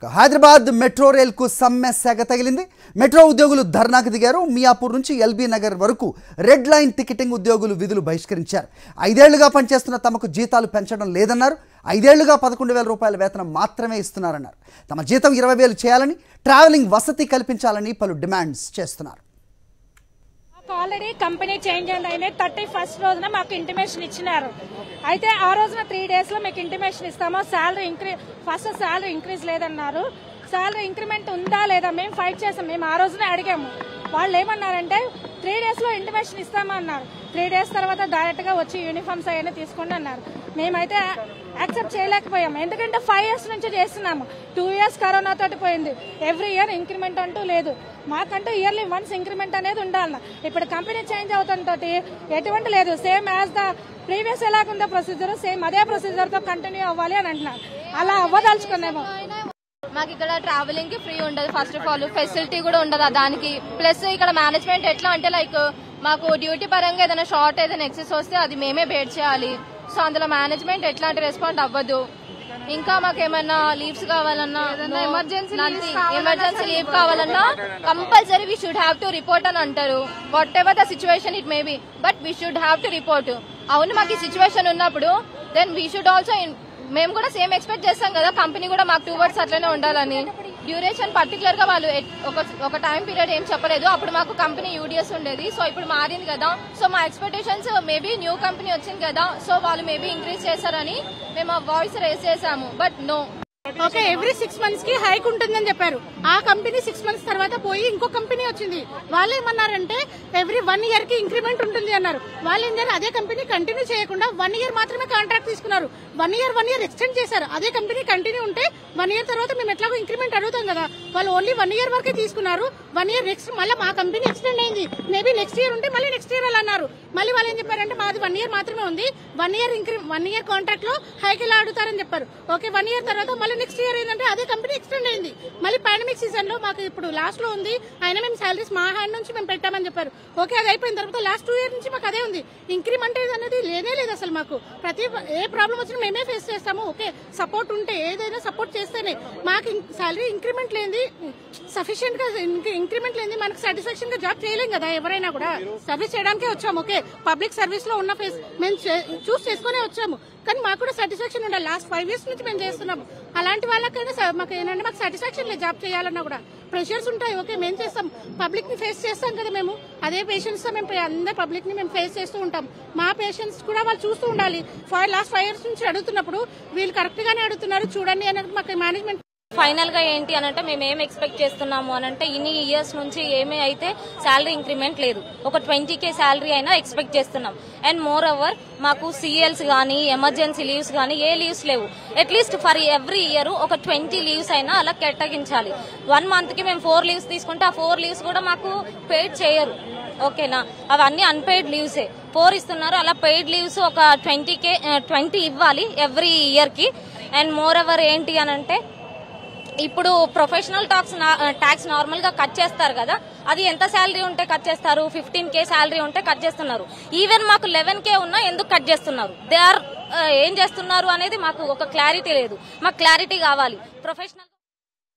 Hyderabad metro రైల్కు సమ్మె సెగ తగిలింది మెట్రో ఉద్యోగులు ధర్నాకు దిగారు మియాపూర్ నుంచి ఎల్బీ నగర్ వరకు రెడ్ లైన్ టికెటింగ్ ఉద్యోగులు విధులు బహిష్కరించారు ఐదేళ్లుగా పనిచేస్తున్న తమకు జీతాలు పెంచడం లేదన్నారు ఐదేళ్లుగా పదకొండు వేల రూపాయల వేతనం మాత్రమే ఇస్తున్నారన్నారు తమ జీతం ఇరవై వేలు చేయాలని ట్రావెలింగ్ వసతి కల్పించాలని పలు డిమాండ్స్ చేస్తున్నారు మాకు ఆల్రెడీ కంపెనీ చేంజ్ అండ్ అయినాయి థర్టీ ఫస్ట్ రోజున మాకు ఇంటిమేషన్ ఇచ్చినారు అయితే ఆ రోజున త్రీ డేస్ లో మీకు ఇంటిమేషన్ ఇస్తాము శాలరీ ఇంక్రీ ఫస్ట్ శాలరీ ఇంక్రీజ్ లేదన్నారు శాలరీ ఇంక్రిమెంట్ ఉందా లేదా మేము ఫైట్ చేసాం మేము ఆ రోజునే అడిగాము వాళ్ళు ఏమన్నారంటే త్రీ డేస్ లో ఇంటిమేషన్ ఇస్తామన్నారు త్రీ డేస్ తర్వాత డైరెక్ట్ గా వచ్చి యూనిఫామ్స్ అవన్నీ తీసుకోండి అన్నారు మేమైతే యాక్సెప్ట్ చేయలేకపోయాము ఎందుకంటే ఫైవ్ ఇయర్స్ నుంచి చేస్తున్నాము టూ ఇయర్స్ కరోనా తోటి పోయింది ఎవ్రీ ఇయర్ ఇంక్రిమెంట్ అంటూ లేదు మాకంటూ ఇయర్లీ వన్స్ ఇంక్రిమెంట్ అనేది ఉండాలి ఇప్పుడు కంపెనీ చేంజ్ అవుతుంటోటి ఎటువంటి లేదు సేమ్ యాజ్ ద ప్రీవియస్ ఎలాగుందో ప్రొసీజర్ సేమ్ అదే ప్రొసీజర్ తో కంటిన్యూ అవ్వాలి అని అంటున్నారు అలా అవ్వదలుచుకున్నాము మాకు ఇక్కడ ట్రావెలింగ్ కి ఫ్రీ ఉండదు ఫస్ట్ ఆఫ్ ఆల్ ఫెసిలిటీ కూడా ఉండదు దానికి ప్లస్ ఇక్కడ మేనేజ్మెంట్ ఎట్లా అంటే లైక్ మాకు డ్యూటీ పరంగా ఏదైనా షార్ట్ ఏదైనా ఎక్సెస్ వస్తే అది మేమే బేర్ చేయాలి సో అందులో మేనేజ్మెంట్ ఎట్లాంటి రెస్పాండ్ అవ్వదు ఇంకా మాకు ఏమైనా లీవ్స్ కావాలన్నా ఎమర్జెన్సీ ఎమర్జెన్సీ లీవ్ కావాలన్నా compulsory we should have to report అని అంటారు whatever the situation it may be but we should have to report అవును మాకు ఈ సిచ్యువేషన్ ఉన్నప్పుడు దెన్ వీ షుడ్ ఆల్సో మేము కూడా సేమ్ ఎక్స్పెక్ట్ చేస్తాం కదా కంపెనీ కూడా మాకు టూ వర్డ్స్ అట్లనే ఉండాలని డ్యూరేషన్ పర్టికులర్ గా వాళ్ళు ఎట్- ఒక ఒక టైం పీరియడ్ ఏం చెప్పలేదు అప్పుడు మాకు కంపెనీ యూడిఎస్ ఉండేది సో ఇప్పుడు మారింది కదా సో మా ఎక్స్పెక్టేషన్స్ మేబీ న్యూ కంపెనీ వచ్చింది కదా సో వాళ్ళు మేబీ ఇంక్రీజ్ చేస్తారని మేము వాయిస్ రేస్ చేసాము but no okay every six months కి హైక్ ఉంటుందని చెప్పారు ఆ కంపెనీ సిక్స్ మంత్స్ తర్వాత పోయి ఇంకో కంపెనీ వచ్చింది వాళ్ళు ఏమన్నారంటే ఎవ్రీ వన్ ఇయర్ కి ఇంక్రిమెంట్ ఉంటుంది అన్నారు వాళ్ళు ఏంటంటే అదే కంపెనీ కంటిన్యూ చేయకుండా వన్ ఇయర్ మాత్రమే కాంట్రాక్ట్ తీసుకున్నారు one year one year extend చేశారు అదే కంపెనీ కంటిన్యూ ఉంటే వన్ ఇయర్ తర్వాత మేము ఎట్లాగో ఇంక్రిమెంట్ అడుగుతాం కదా వాళ్ళు ఓన్లీ వన్ ఇయర్ వరకే తీసుకున్నారు వన్ ఇయర్ నెక్స్ట్ మళ్ళీ మా కంపెనీ ఎక్స్టెండ్ అయింది మేబీ నెక్స్ట్ ఇయర్ ఉంటే మళ్ళీ నెక్స్ట్ ఇయర్ వాళ్ళు అన్నారు మళ్ళీ వాళ్ళు ఏం చెప్పారంటే మాది వన్ ఇయర్ మాత్రమే ఉంది వన్ ఇయర్ ఇంక్రి వన్ ఇయర్ కాంట్రాక్ట్ లో హైక్ ఇలా అడుగుతారని చెప్పారు ఓకే వన్ ఇయర్ తర్వాత మళ్ళీ నెక్స్ట్ ఇయర్ ఏంటంటే అదే కంపెనీ ఎక్స్టెండ్ అయింది మళ్ళీ పాండమిక్ సీజన్ లో మాకు ఇప్పుడు లాస్ట్ లో ఉంది అయినా మేము సాలరీస్ మా హ్యాండ్ నుంచి మేము పెట్టామని చెప్పారు ఓకే అది అయిపోయిన తర్వాత లాస్ట్ టూ ఇయర్ నుంచి మాకు అదే ఉంది ఇంక్రిమెంట్ అనేది లేనే లేదు అసలు మాకు ప్రతి ఏ ప్రాబ్లం వచ్చినా మేమే ఫేస్ చేస్తాము ఓకే సపోర్ట్ ఉంటే ఏదైనా సపోర్ట్ చేస్తేనే మాకు సాలరీ ఇంక్రిమెంట్ లేని సఫిషియెంట్ గా ఇంక్రిమెంట్ లేని మనకు సాటిస్ఫాక్షన్ గా జాబ్ చేయలేం కదా ఎవరైనా కూడా సర్వీస్ చేయడానికే వచ్చాము ఓకే పబ్లిక్ సర్వీస్ లో ఉన్న ఫేస్ మేము చూస్ చేసుకునే వచ్చాము కానీ మాకు కూడా సాటిస్ఫాక్షన్ ఉండాలి లాస్ట్ ఫైవ్ ఇయర్స్ నుంచి మేము చేస్తున్నాము అలాంటి వాళ్ళకైనా స- మాకు ఏంటంటే మాకు సాటిస్ఫాక్షన్ లేదు జాబ్ చేయాలన్నా కూడా ప్రెషర్స్ ఉంటాయి ఓకే మేము చేస్తాం పబ్లిక్ ని ఫేస్ చేస్తాం కదా మేము అదే పేషెంట్స్ తో మేము ప్ర- అందరి పబ్లిక్ ని మేము ఫేస్ చేస్తూ ఉంటాం మా పేషెంట్స్ కూడా వాళ్ళు చూస్తూ ఉండాలి ఫైవ్ లాస్ట్ ఫైవ్ ఇయర్స్ నుంచి అడుగుతున్నప్పుడు వీళ్ళు కరెక్ట్ గానే అడుగుతున్నారు చూడండి అనేది మాకు మేనేజ్మెంట్ ఫైనల్ గా ఏంటి అనంటే మేము ఏం ఎక్స్పెక్ట్ చేస్తున్నాము అనంటే ఇన్ని ఇయర్స్ నుంచి ఏమీ అయితే శాలరీ ఇంక్రిమెంట్ లేదు ఒక ట్వంటీ కే శాలరీ అయినా ఎక్స్పెక్ట్ చేస్తున్నాం అండ్ మోర్ ఓవర్ మాకు సిఎల్స్ కానీ ఎమర్జెన్సీ లీవ్స్ కానీ ఏ లీవ్స్ లేవు అట్లీస్ట్ ఫర్ ఎవ్రీ ఇయర్ ఒక ట్వంటీ లీవ్స్ అయినా అలా కేటాయించాలి వన్ మంత్ కి మేము ఫోర్ లీవ్స్ తీసుకుంటే ఆ ఫోర్ లీవ్స్ కూడా మాకు పెయిడ్ చేయరు ఓకేనా అవన్నీ అన్పెయిడ్ లీవ్సే ఫోర్ ఇస్తున్నారు అలా పెయిడ్ లీవ్స్ ఒక ట్వంటీ కే ట్వంటీ ఇవ్వాలి ఎవ్రీ ఇయర్ కి అండ్ మోర్ ఓవర్ ఏంటి అనంటే ఇప్పుడు ప్రొఫెషనల్ టాక్స్ ట్యాక్స్ నార్మల్ గా కట్ చేస్తారు కదా అది ఎంత శాలరీ ఉంటే కట్ చేస్తారు ఫిఫ్టీన్ కే శాలరీ ఉంటే కట్ చేస్తున్నారు ఈవెన్ మాకు లెవెన్ కే ఉన్నా ఎందుకు కట్ చేస్తున్నారు దే ఆర్ ఏం చేస్తున్నారు అనేది మాకు ఒక క్లారిటీ లేదు మాకు క్లారిటీ కావాలి ప్రొఫెషనల్